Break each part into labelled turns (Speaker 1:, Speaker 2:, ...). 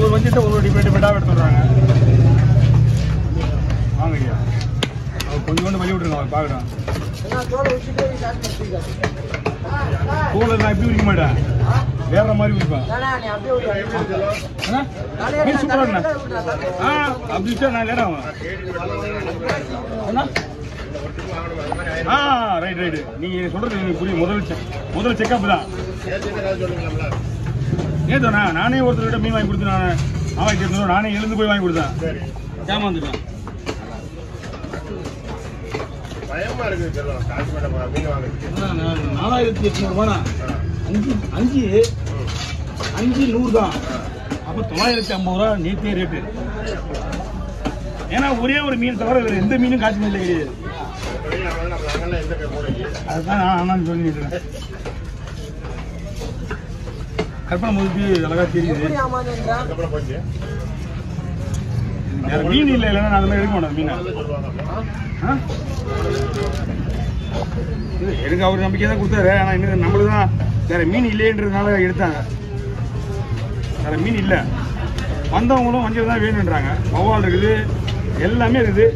Speaker 1: ஒரு வஞ்சியத்தை ஒரு டிஃபரெண்ட் டிஃபரெண்டாக எடுத்துடுறாங்க வாங்க ஐயா அவர் கொஞ்சம் கொஞ்சம் வழி விட்டுருங்க அவர் பார்க்குறோம் தோலை நான் எப்படி விற்க மாட்டேன் வேற மாதிரி விற்பேன் அண்ணா, மீன் சூப்பரா இருக்குண்ணா. ஆ அப்படி வச்சா நான் லேட் ஆகும் அண்ணா ஆ ரைட் ரைட்டு நீங்கள் சொல்கிறது எனக்கு புரியும் முதல் செக் முதல் செக்கப் தான் ஏதோண்ணா நானே ஒருத்தர்கிட்ட மீன் வாங்கி கொடுத்து நான் ஆவாய்ச்சி இருந்தோம் நானே எழுந்து போய் வாங்கி கொடுத்தேன் ஏமாந்துட்டேன்
Speaker 2: பயமா இருக்கு செல்லம் காசிமேட்டை மீன் வாங்குறதுக்கு
Speaker 1: அண்ணா, நான் நாலாயிரத்தி எட்நூறுபாண்ணா அஞ்சு அஞ்சு அஞ்சு நூறு தான் அப்போ தொள்ளாயிரத்தி ஐம்பது ரூபா நேற்றே ரேட்டு ஏன்னா ஒரே ஒரு மீன் தவிர வேறு எந்த மீனும் காஷ்மீரில் கிடையாது
Speaker 2: வெளியே அவன் நம்ம நாங்கெல்லாம் எந்த மூலைக்கு
Speaker 1: அதுதான் நான் அண்ணான்னு சொல்லிட்டு இருக்கேன் கற்பனை முதுக்கு அழகா தெரியுது
Speaker 2: அதுக்கப்புறம் போச்சு
Speaker 1: வேற மீன் இல்லை இல்லைன்னா நான் அந்த மாதிரி எடுக்க மாட்டேன் மீனை
Speaker 2: சொல்லுவாங்க
Speaker 1: ஆ? இது எனக்கு அவர் நம்பிக்கை தான் கொடுத்தாரு ஆனால் இன்னும் நம்மளுக்கு தான் வேற மீன் இல்லைன்றதுனால எடுத்தாங்க வேற மீன் இல்லை வந்தவங்களும் மஞ்சள் தான் வேணுன்றாங்க வவ்வால் இருக்குது எல்லாமே இருக்குது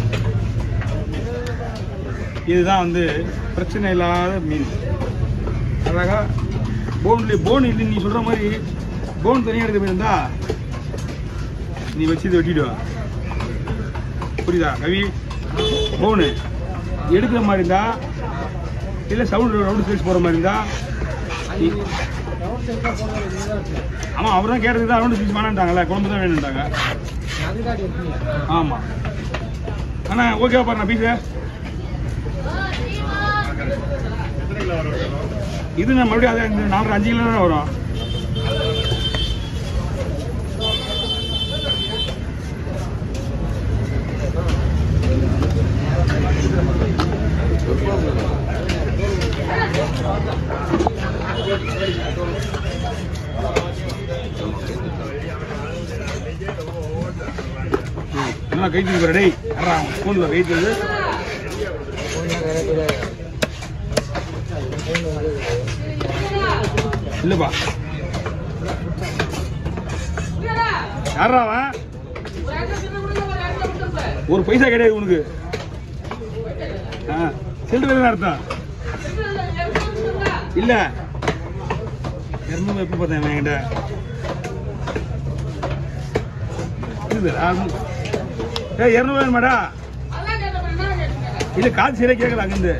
Speaker 1: இதுதான் வந்து பிரச்சனை இல்லாத மீன் அழகா போன்ல போன் இல்லை நீ சொல்ற மாதிரி போன் தனியாக எடுத்து போயிருந்தா நீ வச்சு இதை வெட்டிடுவ புரியுதா கவி போனு எடுக்கிற மாதிரி இருந்தா இல்லை சவுண்ட் ரவுண்டு சைஸ் போகிற மாதிரி இருந்தா நீ- ஆமா அவர் தான் கேட்டது தான் ரவுண்டு சைஸ் வேணான்ட்டாங்கல்ல குழம்பு தான் வேணுன்ட்டாங்க ஆமா அண்ணா ஓகேவா பாருண்ணா பீஸு
Speaker 2: எத்தனை கிலோ வரும் செல்லம்?
Speaker 1: இது நான் மறுபடியும் அதே இந்த நாலரை அஞ்சு கிலோ தான் வரும் நல்லா கை தூக்கி பாரு, டேய் ஃபோனில் கை தூக்கு இல்லப்பா யாரா அவன் ஒரு பைசா கிடையாது உனக்கு ஆ சில்லறை அர்த்தம் இல்ல இரநூறு எப்போ பார்த்தேன் இவன் என்கிட்ட இருக்குதா? ஏய் இரநூறு வேணுமாடா இல்ல காசு சரியா கேட்கல அங்கிருந்து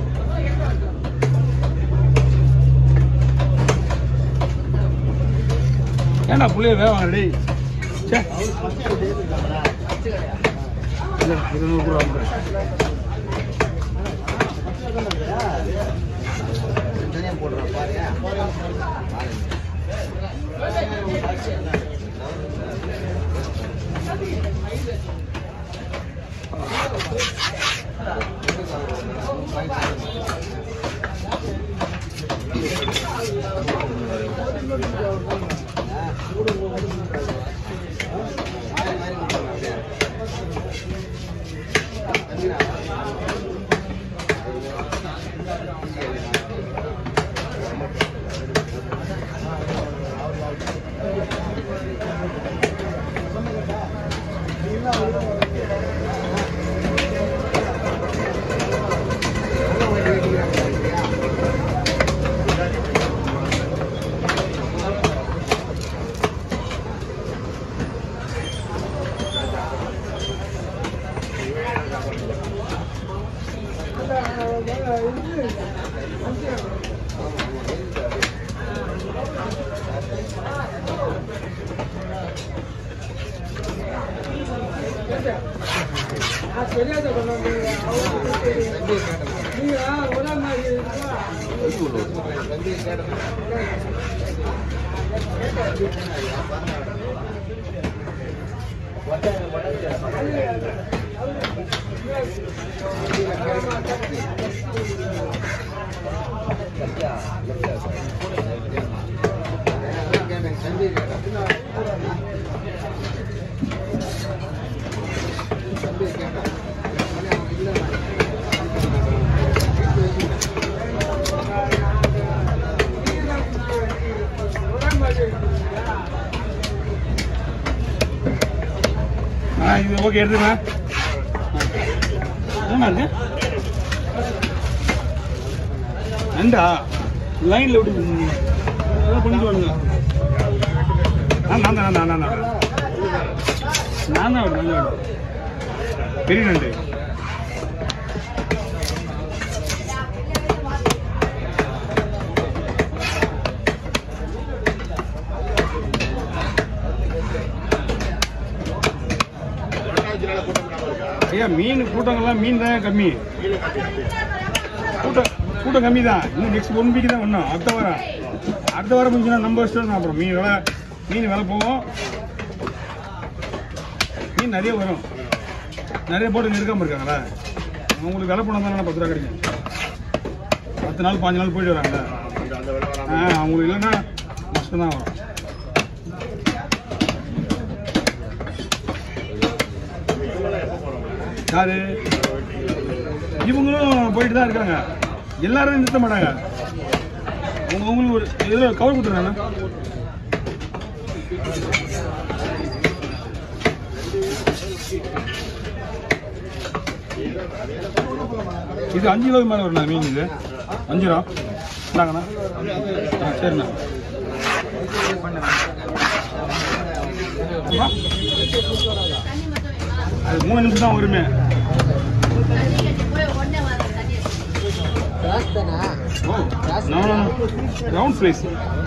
Speaker 1: ஏன்டா புள்ளைய வேக வாங்க டேய் சே இல்ல, இருநூறு ரூபா கொடுறேன். இது ஓகே எடுத்துங்க என்ன இருக்கு நண்டா லைன்ல விட்டு அதான் பண்ணிட்டு வாங்க நான் நான் தான் நான் தான் நான் தான் நான் தான் விடு நல்ல விடு பெரிய நண்டு
Speaker 2: ரெண்டாவது கூட்டம் இல்லாம இருக்கா
Speaker 1: ஐயா மீன் கூட்டங்கள்லாம் மீன் தான் கம்மி கூட்டம் கூட்டம் கம்மி தான் இன்னும் நெக்ஸ்ட் ஒன் வீக் தான் ஒன்றும் அடுத்த வாரம் அடுத்த வாரம் முடிஞ்சுன்னா நம்ம இஷ்டம் தான் அப்புறம் மீன் விலை மீன் விலை போகும் மீன் நிறைய வரும் நிறைய போட்டு இருக்காம இருக்காங்களா அவங்களுக்கு விலை போனால் தானே பத்து ரூபா கிடைக்கும் பத்து நாள் பாஞ்சு நாள் போயிட்டு வராங்களே
Speaker 2: அந்த அந்த வேலை
Speaker 1: ஆ
Speaker 2: வராம
Speaker 1: அவங்களுக்கு இல்லைன்னா நஷ்டம் தான் வரும் யாரு இவங்களும் போயிட்டு தான் இருக்காங்க எல்லாரும் நிறுத்த மாட்டாங்க உங்க உங்களுக்கு ஒரு இதில் கவர் கொடுத்துருக்காங்க இது அஞ்சு கிலோ மேலே வருண்ணா மீன் இது அஞ்சு ரூபா இந்தாங்கண்ணா ஆ சரிண்ணா அம்மா? அது மூணு நிமிஷம் தான் வருமே oh no no round place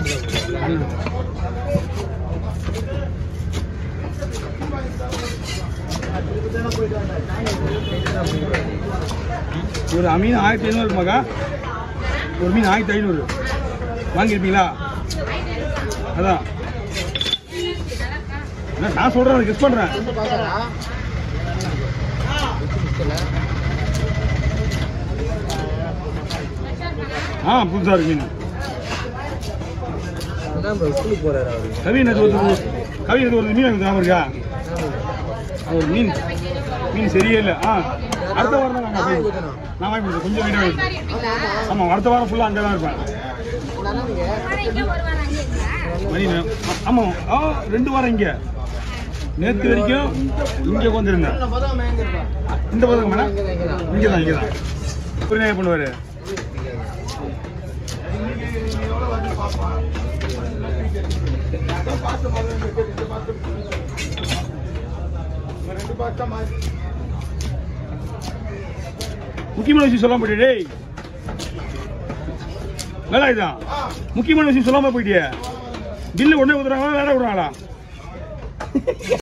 Speaker 1: ஒரு மீன் ஆயிரத்தி ஐநூறு இருக்குமாக்கா ஒரு மீன் ஆயிரத்தி ஐநூறு வாங்கியிருப்பீங்களா அதான் என்ன, நான் சொல்கிறேன் கெஸ் பண்ணுறேன் ஆ புதுசாக இருக்கு மீன்
Speaker 3: ஸ்கூலுக்கு போறாரு அவரு
Speaker 1: கவி என்ன ஒரு கவி இது ஒரு மீன் எனக்கு ஞாபகம் இருக்கா அது ஒரு மீன் மீன் சரியே இல்லை ஆ அடுத்த வாரம் தான் நாங்கள் போய் நான் வாங்கி கொடுத்தேன் கொஞ்சம் வீடாக இருக்கு ஆமாம் அடுத்த வாரம் ஃபுல்லாக அங்கே தான் இருப்பேன் மணி நே- ஆ- ஆமாம் ஆ ரெண்டு வாரம் இங்கே நேற்று வரைக்கும் இங்கே உட்காந்துருந்தேன் இந்த பதக்கம் மேடம் இங்கே தான் இங்கே தான் புரிய பண்ணுவார் முக்கியமான விஷயம் சொல்லாம போயிட்டே டேய் வேலை இதுதான் முக்கியமான விஷயம் சொல்லாம போயிட்டியே பில்லு உடனே கொடுத்துறாங்களா வேலை விடுறாங்களா